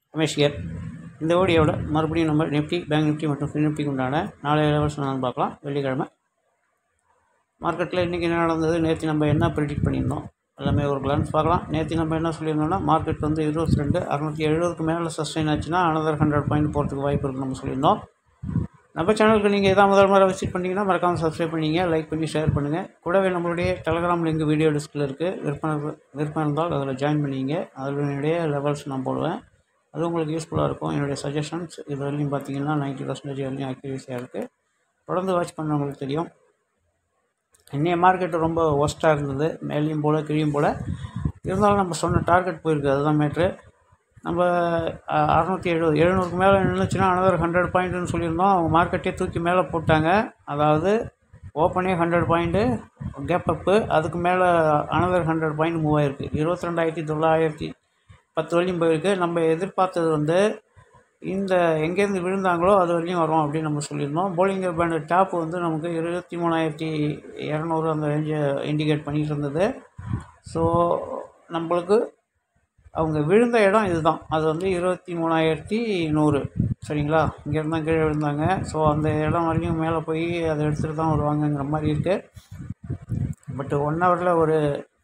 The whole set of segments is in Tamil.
ரமேஷ் ஹியர் இந்த வீடியோவில் மறுபடியும் நம்ம நிஃப்டி பேங்க் நிஃப்டி மற்றும் ஃபின் நிஃப்டிக்கு உண்டான நாளைய லெவல்ஸ் நான் பார்க்கலாம் வெள்ளிக்கிழமை மார்க்கெட்டில் இன்றைக்கி என்ன நடந்தது நேற்று நம்ம என்ன ப்ரிடிக்ட் பண்ணியிருந்தோம் எல்லாமே ஒரு கிளான்ஸ் பார்க்கலாம் நேற்று நம்ம என்ன சொல்லியிருந்தோம்னா மார்க்கெட் வந்து இருபத்தி ரெண்டு அறநூற்றி எழுபதுக்கு மேலே சஸ்டைன் ஆச்சுன்னா அனதர் ஹண்ட்ரட் பாயிண்ட் போகிறதுக்கு வாய்ப்பு இருக்குன்னு நம்ம சொல்லியிருந்தோம் நம்ம சேனலுக்கு நீங்கள் எதாவது முதல் முறை விசிட் பண்ணிங்கன்னா மறக்காமல் சப்ஸ்கிரைப் பண்ணிங்க லைக் பண்ணி ஷேர் பண்ணுங்கள் கூடவே நம்மளுடைய டெலகிராம் லிங்க் வீடியோ டிஸ்கில் இருக்குது விற்பனை விருப்பம் இருந்தால் அதில் ஜாயின் பண்ணிங்க அதில் என்னுடைய லெவல்ஸ் நான் போடுவேன் அது உங்களுக்கு யூஸ்ஃபுல்லாக இருக்கும் என்னுடைய சஜஷன்ஸ் இது வரையும் பார்த்தீங்கன்னா நைன்ட்டி பர்சன்டேஜ் வரையும் அக்யூரேசியாக இருக்குது தொடர்ந்து வாட்ச் பண்ணவங்களுக்கு தெரியும் இன்றைய மார்க்கெட் ரொம்ப ஒஸ்ட்டாக இருந்தது மேலேயும் போல் கீழேயும் போல் இருந்தாலும் நம்ம சொன்ன டார்கெட் போயிருக்கு அதுதான் மேட்ரு நம்ம அறநூற்றி எழுபது எழுநூறுக்கு மேலே நின்றுச்சுன்னா அனதர் ஹண்ட்ரட் பாயிண்ட்டுன்னு சொல்லியிருந்தோம் அவங்க மார்க்கெட்டே தூக்கி மேலே போட்டாங்க அதாவது ஓப்பனே ஹண்ட்ரட் பாயிண்ட்டு கேப் அப்பு அதுக்கு மேலே அனதர் ஹண்ட்ரட் பாயிண்ட் மூவ் ஆயிருக்கு இருபத்தி ரெண்டாயிரத்தி தொள்ளாயிரத்தி பத்து வரையும் போயிருக்கு நம்ம எதிர்பார்த்தது வந்து இந்த எங்கேருந்து விழுந்தாங்களோ அது வரையும் வரும் அப்படின்னு நம்ம சொல்லியிருந்தோம் போலிங்கர் பேண்ட் டாப் வந்து நமக்கு இருபத்தி மூணாயிரத்தி இரநூறு அந்த ரேஞ்சை இண்டிகேட் பண்ணிட்டு இருந்தது ஸோ நம்மளுக்கு அவங்க விழுந்த இடம் இதுதான் அது வந்து இருபத்தி மூணாயிரத்தி நூறு சரிங்களா இங்கேருந்து தான் கீழே விழுந்தாங்க ஸோ அந்த இடம் வரையும் மேலே போய் அதை எடுத்துகிட்டு தான் வருவாங்கங்கிற மாதிரி இருக்குது பட் ஒன் ஹவரில் ஒரு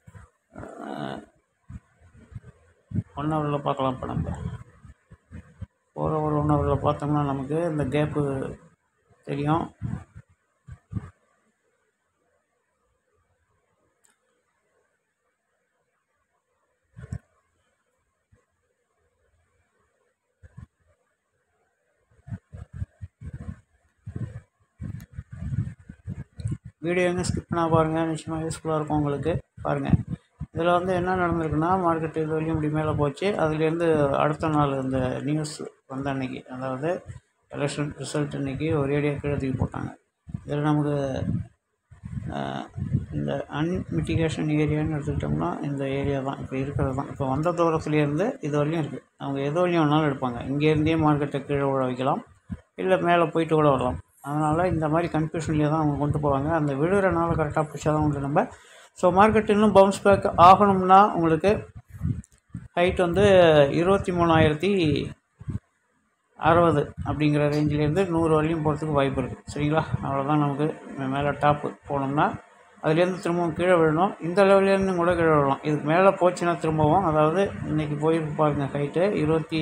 ஒன் ஹவரில் பார்க்கலாம் இப்போ நம்ம ஃபோர் ஹவர் ஒன் ஹவரில் பார்த்தோம்னா நமக்கு இந்த கேப்பு தெரியும் வீடியோ எங்கே ஸ்கிப் பண்ணால் பாருங்கள் நிச்சயமாக யூஸ்ஃபுல்லாக இருக்கும் உங்களுக்கு பாருங்கள் இதில் வந்து என்ன நடந்திருக்குன்னா மார்க்கெட் இது வரையும் இப்படி மேலே போச்சு அதுலேருந்து அடுத்த நாள் இந்த நியூஸ் வந்த அன்னைக்கு அதாவது எலெக்ஷன் ரிசல்ட் அன்றைக்கி ஒரேடியாக கீழே தூக்கி போட்டாங்க இதில் நமக்கு இந்த அன்மிட்டிகேஷன் ஏரியான்னு எடுத்துக்கிட்டோம்னா இந்த ஏரியா தான் இப்போ இருக்கிறது தான் இப்போ வந்த தூரத்துலேருந்து இது வரையும் இருக்குது அவங்க எது வரையும் வேணாலும் எடுப்பாங்க இங்கேருந்தே மார்க்கெட்டை கீழே விழ வைக்கலாம் இல்லை மேலே போயிட்டு கூட வரலாம் அதனால் இந்த மாதிரி கன்ஃபியூஷன்லேயே தான் அவங்க கொண்டு போவாங்க அந்த விழுகிற நாள் கரெக்டாக பிடிச்சா தான் உண்டு நம்ம ஸோ மார்க்கெட் இன்னும் பவுன்ஸ் பேக் ஆகணும்னா உங்களுக்கு ஹைட் வந்து இருபத்தி மூணாயிரத்தி அறுபது அப்படிங்கிற ரேஞ்சிலேருந்து நூறு வரையும் போகிறதுக்கு வாய்ப்பு இருக்குது சரிங்களா அவ்வளோதான் நமக்கு மேலே டாப்பு போனோம்னா அதுலேருந்து திரும்பவும் கீழே விழணும் இந்த லெவல்லேருந்து கூட கீழே விழலாம் இதுக்கு மேலே போச்சுன்னா திரும்பவும் அதாவது இன்றைக்கி போயிருக்கு பாருங்க ஹைட்டு இருபத்தி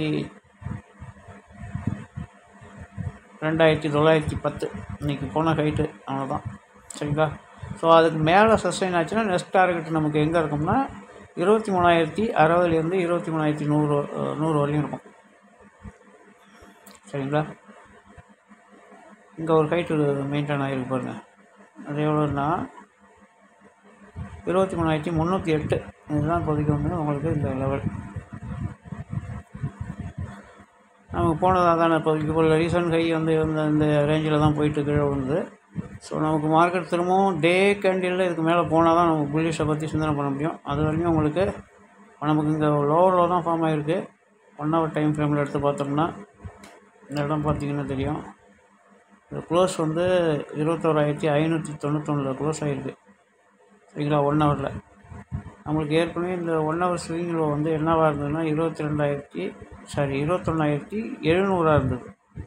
ரெண்டாயிரத்தி தொள்ளாயிரத்தி பத்து இன்றைக்கி போன ஹைட்டு அவ்வளோதான் சரிங்களா ஸோ அதுக்கு மேலே சஸ்டைன் ஆச்சுன்னா நெக்ஸ்ட் டார்கெட் நமக்கு எங்கே இருக்கும்னா இருபத்தி மூணாயிரத்தி அறுபதுலேருந்து இருபத்தி மூணாயிரத்தி நூறு நூறு வரையும் இருக்கும் சரிங்களா இங்கே ஒரு ஹைட்டு மெயின்டைன் ஆகிருக்கு பாருங்கள் அது எவ்வளோன்னா இருபத்தி மூணாயிரத்தி முந்நூற்றி எட்டு இதுதான் இப்போதைக்கு வந்து உங்களுக்கு இந்த லெவல் நமக்கு போனதாக தானே இப்போதைக்கு இப்போ ரீசன்ட் ஹை வந்து இந்த இந்த ரேஞ்சில் தான் போயிட்டு கீழே விழுந்து ஸோ நமக்கு மார்க்கெட் திரும்பவும் டே கேண்டிலில் இதுக்கு மேலே போனால் தான் நமக்கு புல்லிஷை பற்றி சிந்தனை பண்ண முடியும் அது வரையும் உங்களுக்கு நமக்கு இங்கே லோவரில் தான் ஃபார்ம் ஆகிருக்கு ஒன் ஹவர் டைம் ஃப்ரேமில் எடுத்து பார்த்தோம்னா இந்த இடம் பார்த்தீங்கன்னா தெரியும் இந்த க்ளோஸ் வந்து இருபத்தோராயிரத்தி ஐநூற்றி தொண்ணூத்தொன்னில் க்ளோஸ் ஆகிருக்கு சரிங்களா ஒன் ஹவரில் நம்மளுக்கு ஏற்கனவே இந்த ஒன் ஹவர் ஸ்விங்கில் வந்து என்னவாக இருந்ததுன்னா இருபத்தி ரெண்டாயிரத்தி சாரி இருபத்தொன்னாயிரத்தி எழுநூறாக இருந்தது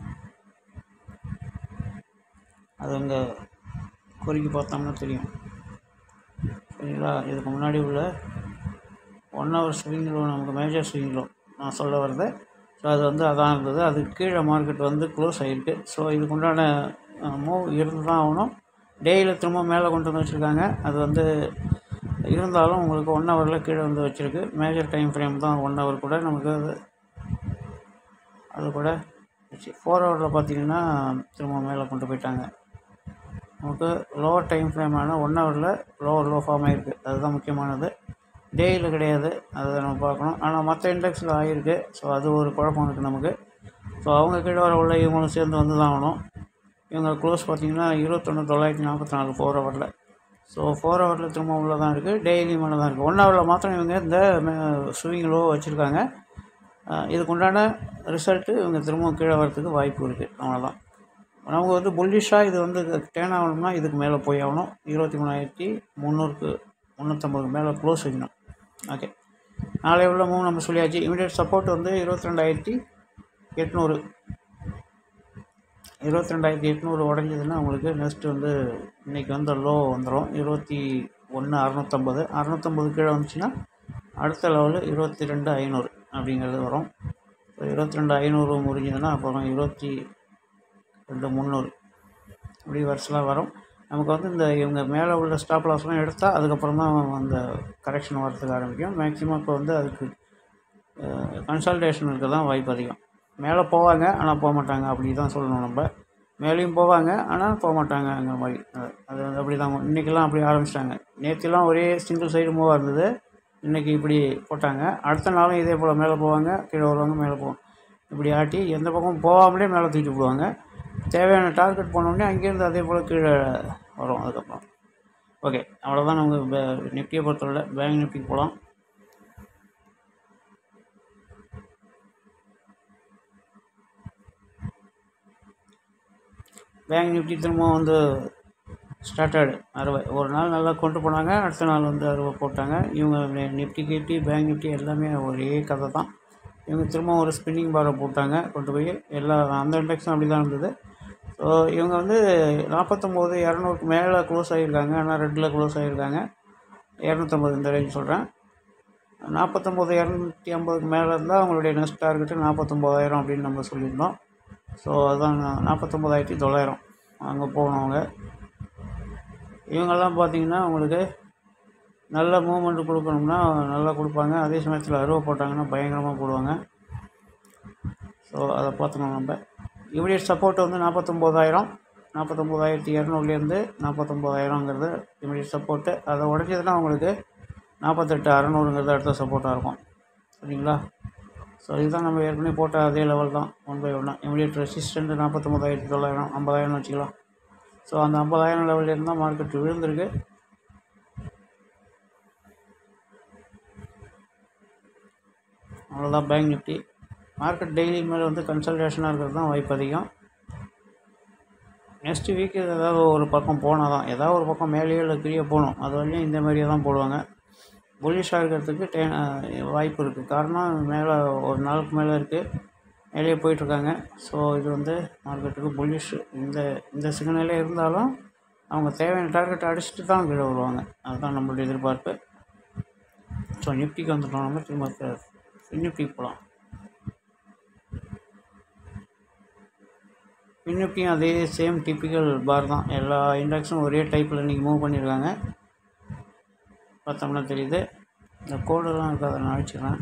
அது அங்கே குறுக்கி பார்த்தோம்னா தெரியும் சரிங்களா இதுக்கு முன்னாடி உள்ள ஒன் ஹவர் ஸ்விங்கில் நமக்கு மேஜர் ஸ்விங்கில் நான் சொல்ல வர்றது ஸோ அது வந்து அதான் இருந்தது அதுக்கு கீழே மார்க்கெட் வந்து க்ளோஸ் ஆகிருக்கு ஸோ இதுக்கு உண்டான மூவ் இருந்து தான் ஆகணும் டெய்லியில் திரும்ப மேலே கொண்டு வந்து வச்சுருக்காங்க அது வந்து இருந்தாலும் உங்களுக்கு ஒன் ஹவரில் கீழே வந்து வச்சுருக்கு மேஜர் டைம் ஃப்ரேம் தான் ஒன் ஹவர் கூட நமக்கு அது அது கூட ஃபோர் ஹவரில் பார்த்தீங்கன்னா திரும்ப மேலே கொண்டு போயிட்டாங்க நமக்கு லோவர் டைம் ஃப்ரேமான ஒன் ஹவரில் லோவர் லோ ஃபார்ம் ஆகிருக்கு அதுதான் முக்கியமானது டேயில் கிடையாது அதை நம்ம பார்க்கணும் ஆனால் மற்ற இண்டெக்ஸில் ஆகிருக்கு ஸோ அது ஒரு குழப்பம் இருக்குது நமக்கு ஸோ அவங்க கீழே வர உள்ள இவங்களும் சேர்ந்து வந்து தான் ஆகணும் இவங்க க்ளோஸ் பார்த்திங்கன்னா இருபத்தொன்று தொள்ளாயிரத்தி நாற்பத்தி நாலு ஃபோர் ஹவரில் ஸோ ஃபோர் ஹவரில் திரும்ப உள்ள தான் இருக்குது டெய்லி மேலே தான் இருக்குது ஒன் ஹவரில் மாத்திரம் இவங்க இந்த ஸ்விங் லோ வச்சுருக்காங்க இதுக்கு உண்டான ரிசல்ட்டு இவங்க திரும்பவும் கீழே வரத்துக்கு வாய்ப்பு இருக்குது அவ்வளோதான் நமக்கு வந்து புல்லிஷாக இது வந்து டேன் ஆகணும்னா இதுக்கு மேலே போய் ஆகணும் இருபத்தி மூணாயிரத்தி முந்நூறுக்கு முந்நூற்றம்பதுக்கு மேலே க்ளோஸ் வைக்கணும் ஓகே நாளை உள்ள மூணு நம்ம சொல்லியாச்சு இமீடியட் சப்போர்ட் வந்து இருபத்தி ரெண்டாயிரத்தி எட்நூறு இருபத்தி ரெண்டாயிரத்தி எட்நூறு உடஞ்சதுன்னா உங்களுக்கு நெக்ஸ்ட் வந்து இன்றைக்கி வந்து லோ வந்துடும் இருபத்தி ஒன்று அறநூற்றம்பது அறநூற்றம்பது கீழே வந்துச்சுன்னா அடுத்த லெவலு இருபத்தி ரெண்டு ஐநூறு அப்படிங்கிறது வரும் இப்போ இருபத்தி ரெண்டு ஐநூறு முடிஞ்சதுன்னா அப்புறம் இருபத்தி ரெண்டு முந்நூறு இப்படி வருஷலாம் வரும் நமக்கு வந்து இந்த இவங்க மேலே உள்ள ஸ்டாப் லாஸ்லாம் எடுத்தால் அதுக்கப்புறம் தான் அந்த கரெக்ஷன் வரதுக்கு ஆரம்பிக்கும் மேக்ஸிமம் இப்போ வந்து அதுக்கு கன்சல்டேஷன் இருக்க தான் வாய்ப்பு அதிகம் மேலே போவாங்க ஆனால் போக மாட்டாங்க அப்படி தான் சொல்லணும் நம்ம மேலேயும் போவாங்க ஆனால் போக மாட்டாங்கங்கிற மாதிரி அது அது வந்து அப்படி தான் இன்றைக்கெல்லாம் அப்படி ஆரம்பிச்சிட்டாங்க நேற்றுலாம் ஒரே சிங்கிள் சைடு மூவாக இருந்தது இன்றைக்கி இப்படி போட்டாங்க அடுத்த நாளும் இதே போல் மேலே போவாங்க கீழே வருவாங்க மேலே போவாங்க இப்படி ஆட்டி எந்த பக்கம் போகாமலே மேலே தூக்கி போடுவாங்க தேவையான டார்கெட் பண்ணோடனே அங்கேருந்து அதே போல் கீழே வரும் அதுக்கப்புறம் ஓகே அவ்வளோதான் நமக்கு நிஃப்டியை பொறுத்தவரை பேங்க் நிஃப்டிக்கு போகலாம் பேங்க் நிஃப்டி திரும்ப வந்து ஸ்டார்டட் அறுவை ஒரு நாள் நல்லா கொண்டு போனாங்க அடுத்த நாள் வந்து அறுவை போட்டாங்க இவங்க நிஃப்டி கிஃப்டி பேங்க் நிஃப்டி எல்லாமே ஒரே கதை தான் இவங்க திரும்ப ஒரு ஸ்பின்னிங் பாரை போட்டாங்க கொண்டு போய் எல்லா அந்த இண்டெக்ஸும் அப்படி தான் இருந்தது ஸோ இவங்க வந்து நாற்பத்தொம்போது இரநூறுக்கு மேலே க்ளோஸ் ஆகியிருக்காங்க ஆனால் ரெட்டில் க்ளோஸ் ஆகியிருக்காங்க இரநூத்தம்பது இந்த ரேஞ்ச் சொல்கிறேன் நாற்பத்தொம்போது இரநூத்தி ஐம்பதுக்கு மேலே இருந்தால் அவங்களுடைய நெக்ஸ்ட் டார்கெட்டு நாற்பத்தொம்போதாயிரம் அப்படின்னு நம்ம சொல்லியிருந்தோம் ஸோ அதுதான் நாற்பத்தொம்போதாயிரத்தி தொள்ளாயிரம் அங்கே போனவங்க இவங்கெல்லாம் பார்த்தீங்கன்னா உங்களுக்கு நல்ல மூமெண்ட் கொடுக்கணும்னா நல்லா கொடுப்பாங்க அதே சமயத்தில் அருவா போட்டாங்கன்னா பயங்கரமாக போடுவாங்க ஸோ அதை பார்த்துக்கணும் நம்ம இமீடியட் சப்போர்ட் வந்து நாற்பத்தொம்போதாயிரம் நாற்பத்தொம்போதாயிரத்தி இரநூறுலேருந்து நாற்பத்தொம்போதாயிரங்கிறது இமீடியட் சப்போர்ட்டு அதை உடச்சதுன்னா உங்களுக்கு நாற்பத்தெட்டு அறநூறுங்கிறது அடுத்த சப்போர்ட்டாக இருக்கும் சரிங்களா ஸோ இதுதான் நம்ம ஏற்கனவே போட்ட அதே லெவல் தான் ஒன் பை ஒன்னாக இமீடியட் ரெசிஸ்டன்ட் நாற்பத்தொம்போதாயிரத்தி தொள்ளாயிரம் ஐம்பதாயிரம்னு வச்சுக்கலாம் ஸோ அந்த ஐம்பதாயிரம் லெவல்லேருந்து தான் மார்க்கெட் விழுந்திருக்கு அவ்வளோதான் பேங்க் நிஃப்டி மார்க்கெட் டெய்லி மேலே வந்து கன்சல்டேஷனாக இருக்கிறது தான் வாய்ப்பு அதிகம் நெக்ஸ்ட் வீக் ஏதாவது ஒரு பக்கம் போனால் தான் ஏதாவது ஒரு பக்கம் மேலேயோ இல்லை கீழே போகணும் அது வரையும் இந்த மாதிரியே தான் போடுவாங்க புல்லிஷாக இருக்கிறதுக்கு டே வாய்ப்பு இருக்குது காரணம் மேலே ஒரு நாளுக்கு மேலே இருக்குது மேலேயே போயிட்டுருக்காங்க ஸோ இது வந்து மார்க்கெட்டுக்கு புல்லிஷ் இந்த இந்த சிக்னலே இருந்தாலும் அவங்க தேவையான டார்கெட் அடிச்சுட்டு தான் கீழே வருவாங்க அதுதான் நம்மளுடைய எதிர்பார்ப்பு ஸோ நிஃப்டிக்கு வந்துட்டோம் நம்ம திரும்ப நிஃப்டிக்கு போகலாம் நிஃப்டியும் அதே சேம் டிப்பிக்கல் பார் தான் எல்லா இண்டெக்ஸும் ஒரே டைப்பில் இன்றைக்கி மூவ் பண்ணியிருக்காங்க பார்த்தோம்னா தெரியுது இந்த கோடெல்லாம் இருக்குது அதை நான் அழிச்சிடுறேன்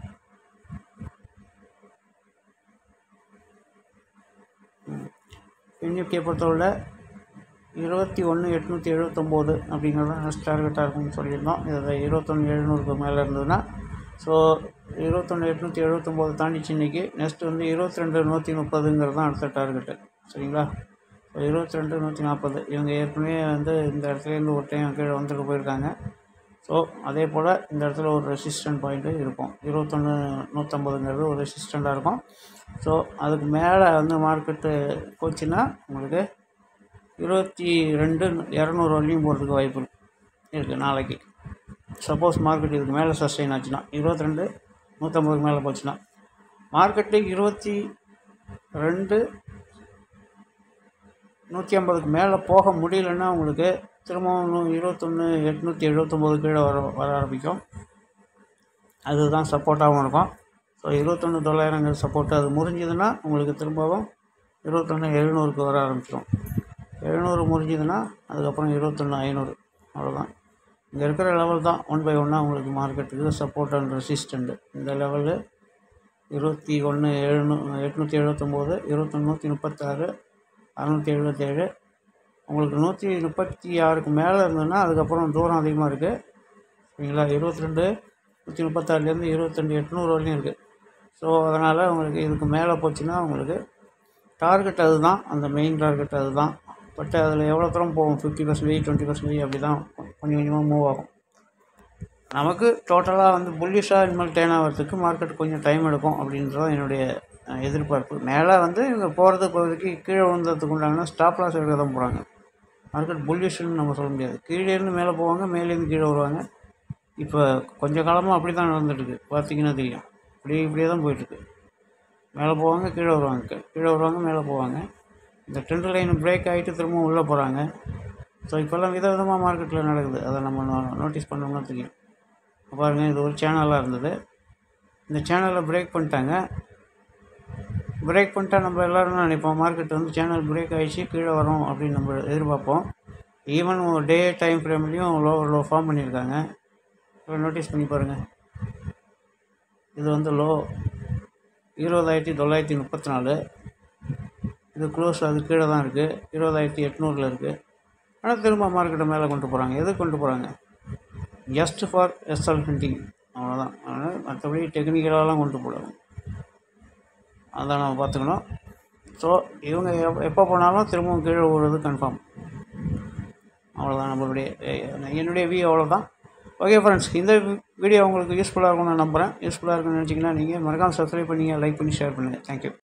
நிஃப்டியை பொறுத்தவரை இருபத்தி ஒன்று எட்நூற்றி எழுபத்தொம்போது அப்படிங்கிறது நெக்ஸ்ட் டார்கெட்டாக இருக்கும்னு சொல்லியிருந்தோம் இதில் இருபத்தொன்று எழுநூறுக்கு மேலே இருந்ததுன்னா ஸோ இருபத்தொன்று எட்நூற்றி எழுபத்தொம்போது தாண்டிச்சு இன்றைக்கி நெக்ஸ்ட் வந்து இருபத்தி ரெண்டு நூற்றி முப்பதுங்கிறது தான் அடுத்த டார்கெட்டு சரிங்களா ஸோ இருபத்தி ரெண்டு நூற்றி நாற்பது இவங்க ஏற்கனவே வந்து இந்த இடத்துலேருந்து ஒரு டைம் கீழே வந்துட்டு போயிருக்காங்க ஸோ அதே போல் இந்த இடத்துல ஒரு ரெசிஸ்டன்ட் பாயிண்ட்டு இருக்கும் இருபத்தொன்று நூற்றம்பதுங்கிறது ஒரு ரெசிஸ்டண்ட்டாக இருக்கும் ஸோ அதுக்கு மேலே வந்து மார்க்கெட்டு போச்சுன்னா உங்களுக்கு இருபத்தி ரெண்டு இரநூறு வரையும் போகிறதுக்கு வாய்ப்பு இருக்கு இருக்குது நாளைக்கு சப்போஸ் மார்க்கெட் இதுக்கு மேலே சஸ்டெயின் ஆச்சுன்னா இருபத்தி ரெண்டு நூற்றம்பதுக்கு மேலே போச்சுன்னா மார்க்கெட்டு இருபத்தி ரெண்டு நூற்றி ஐம்பதுக்கு மேலே போக முடியலன்னா உங்களுக்கு திரும்பவும் இருபத்தொன்று எட்நூற்றி எழுபத்தொம்போது கீழே வர வர ஆரம்பிக்கும் அதுதான் சப்போர்ட்டாகவும் இருக்கும் ஸோ இருபத்தொன்று தொள்ளாயிரங்கிற சப்போர்ட்டு அது முறிஞ்சுதுன்னா உங்களுக்கு திரும்பவும் இருபத்தொன்று எழுநூறுக்கு வர ஆரம்பிச்சிடும் எழுநூறு முறிஞ்சுதுன்னா அதுக்கப்புறம் இருபத்தொன்று ஐநூறு அவ்வளோதான் இங்கே இருக்கிற லெவல் தான் ஒன் பை ஒன்னாக உங்களுக்கு மார்க்கெட்டுக்கு சப்போர்ட் அண்ட் ரெசிஸ்டண்ட்டு இந்த லெவலு இருபத்தி ஒன்று எழுநூ எட்நூற்றி எழுபத்தொம்போது இருபத்தொன்று நூற்றி முப்பத்தாறு அறநூற்றி எழுபத்தேழு உங்களுக்கு நூற்றி முப்பத்தி ஆறுக்கு மேலே இருந்ததுன்னா அதுக்கப்புறம் தூரம் அதிகமாக இருக்குது சரிங்களா இருபத்தி ரெண்டு நூற்றி முப்பத்தாறுலேருந்து இருபத்தெண்டு எட்நூறு வரையும் இருக்குது ஸோ அதனால் உங்களுக்கு இதுக்கு மேலே போச்சுன்னா உங்களுக்கு டார்கெட் அதுதான் அந்த மெயின் டார்கெட் அதுதான் பட் அதில் எவ்வளோ தூரம் போகும் ஃபிஃப்டி பர்சன்டேஜ் டுவெண்ட்டி பர்சன்டேஜ் அப்படி தான் கொஞ்சம் கொஞ்சமாக மூவ் ஆகும் நமக்கு டோட்டலாக வந்து புல்லிஷாக இனிமேல் டேன் ஆகிறதுக்கு மார்க்கெட் கொஞ்சம் டைம் எடுக்கும் அப்படின்றது என்னுடைய அஹ், எதிர்பார்ப்பு மேலே வந்து இவங்க போகிறது போகிறதுக்கு கீழே விழுந்ததுக்கு உண்டான ஸ்டாப் லாஸ் எடுக்க தான் போகிறாங்க மார்க்கெட் புல்லிஷ்னு நம்ம சொல்ல முடியாது கீழேருந்து மேலே போவாங்க மேலேருந்து கீழே வருவாங்க இப்போ கொஞ்ச காலமாக அப்படி தான் நடந்துட்டுருக்கு பார்த்தீங்கன்னா தெரியும் இப்படியே இப்படியே தான் போயிட்டுருக்கு மேலே போவாங்க கீழே வருவாங்க கீ- கீழே வருவாங்க மேலே போவாங்க இந்த ட்ரெண்ட் லைன் பிரேக் ஆகிட்டு திரும்பவும் உள்ளே போகிறாங்க ஸோ இப்போல்லாம் வித விதமாக மார்க்கெட்டில் நடக்குது அதை நம்ம நோட்டீஸ் பண்ணோம்னா தெரியும் இப்ப பாருங்க இது ஒரு சேனலாக இருந்தது இந்த சேனலை பிரேக் பண்ணிட்டாங்க பிரேக் பண்ணிட்டா நம்ம எல்லோரும் நினைப்போம் மார்க்கெட் வந்து சேனல் பிரேக் ஆகிடுச்சு கீழே வரும் அப்படின்னு நம்ம எதிர்பார்ப்போம் ஈவன் டே டைம் ஃப்ரேம்லேயும் லோ லோ ஃபார்ம் பண்ணியிருக்காங்க இப்போ நோட்டீஸ் பண்ணி பாருங்கள் இது வந்து லோ இருபதாயிரத்தி தொள்ளாயிரத்தி முப்பத்தி நாலு இது க்ளோஸ் அது கீழே தான் இருக்குது இருபதாயிரத்தி எட்நூறில் இருக்குது ஆனால் திரும்ப மார்க்கெட்டை மேலே கொண்டு போகிறாங்க எதுக்கு கொண்டு போகிறாங்க ஜஸ்ட் ஃபார் எஸ்எல் ஹண்டிங் அவ்வளோதான் அதனால் மற்றபடி டெக்னிக்கலாலாம் கொண்டு போடாங்க அதை நம்ம பார்த்துக்கணும் ஸோ இவங்க எப் எப்போ போனாலும் திரும்பவும் கீழே விழுறது கன்ஃபார்ம் அவ்வளோதான் நம்மளுடைய எ- என்னுடைய வியூ அவ்வளோதான் ஓகே ஃப்ரெண்ட்ஸ் இந்த வீடியோ உங்களுக்கு யூஸ்ஃபுல்லாக இருக்கும்னு நான் நம்புகிறேன் யூஸ்ஃபுல்லாக இருக்குன்னு நினச்சிங்கன்னா நீங்கள் மறக்காமல் சப்ஸ்கிரைப் பண்ணிங்க லைக் பண்ணி ஷேர் பண்ணுங்கள் தேங்க்யூ